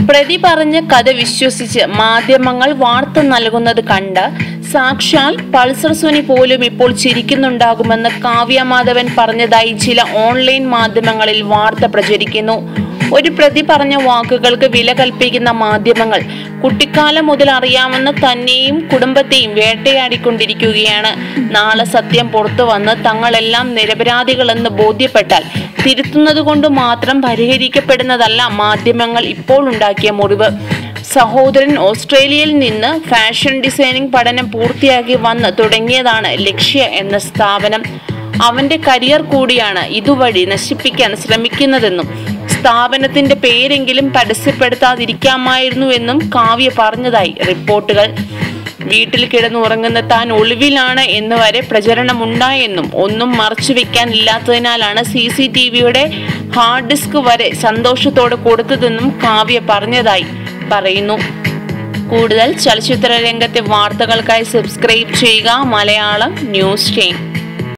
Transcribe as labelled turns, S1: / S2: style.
S1: പ്രതി പറഞ്ഞ കഥ വിശ്വസിച്ച് മാധ്യമങ്ങൾ വാർത്ത നൽകുന്നത് കണ്ട് സാക്ഷാൽ പൾസർ സുനി പോലും ഇപ്പോൾ ചിരിക്കുന്നുണ്ടാകുമെന്ന് കാവ്യ മാധവൻ പറഞ്ഞതായി ചില ഓൺലൈൻ മാധ്യമങ്ങളിൽ വാർത്ത പ്രചരിക്കുന്നു ഒരു പ്രതി പറഞ്ഞ വാക്കുകൾക്ക് വില കൽപ്പിക്കുന്ന മാധ്യമങ്ങൾ കുട്ടിക്കാലം മുതൽ അറിയാവുന്ന തന്നെയും കുടുംബത്തെയും വേട്ടയാടിക്കൊണ്ടിരിക്കുകയാണ് നാളെ സത്യം പുറത്തു വന്ന് തങ്ങളെല്ലാം നിരപരാധികളെന്ന് ബോധ്യപ്പെട്ടാൽ തിരുത്തുന്നത് കൊണ്ട് മാത്രം പരിഹരിക്കപ്പെടുന്നതല്ല മാധ്യമങ്ങൾ ഇപ്പോൾ ഉണ്ടാക്കിയ മുറിവ് സഹോദരൻ ഓസ്ട്രേലിയയിൽ നിന്ന് ഫാഷൻ ഡിസൈനിങ് പഠനം പൂർത്തിയാക്കി വന്ന് തുടങ്ങിയതാണ് ലക്ഷ്യ എന്ന സ്ഥാപനം അവന്റെ കരിയർ കൂടിയാണ് ഇതുവഴി നശിപ്പിക്കാൻ ശ്രമിക്കുന്നതെന്നും സ്ഥാപനത്തിന്റെ പേരെങ്കിലും പരസ്യപ്പെടുത്താതിരിക്കാമായിരുന്നുവെന്നും കാവ്യ പറഞ്ഞതായി റിപ്പോർട്ടുകൾ വീട്ടിൽ കിടന്നുറങ്ങുന്ന താൻ ഒളിവിലാണ് എന്ന് വരെ പ്രചരണമുണ്ടായെന്നും ഒന്നും മറച്ചുവെക്കാൻ ഇല്ലാത്തതിനാലാണ് സി സി ടി വിയുടെ ഹാർഡ് ഡിസ്ക് വരെ സന്തോഷത്തോടെ കൊടുത്തതെന്നും കാവ്യ പറഞ്ഞതായി പറയുന്നു കൂടുതൽ ചലച്ചിത്ര രംഗത്തെ വാർത്തകൾക്കായി സബ്സ്ക്രൈബ് ചെയ്യുക മലയാളം ന്യൂസ് ചെയിൻ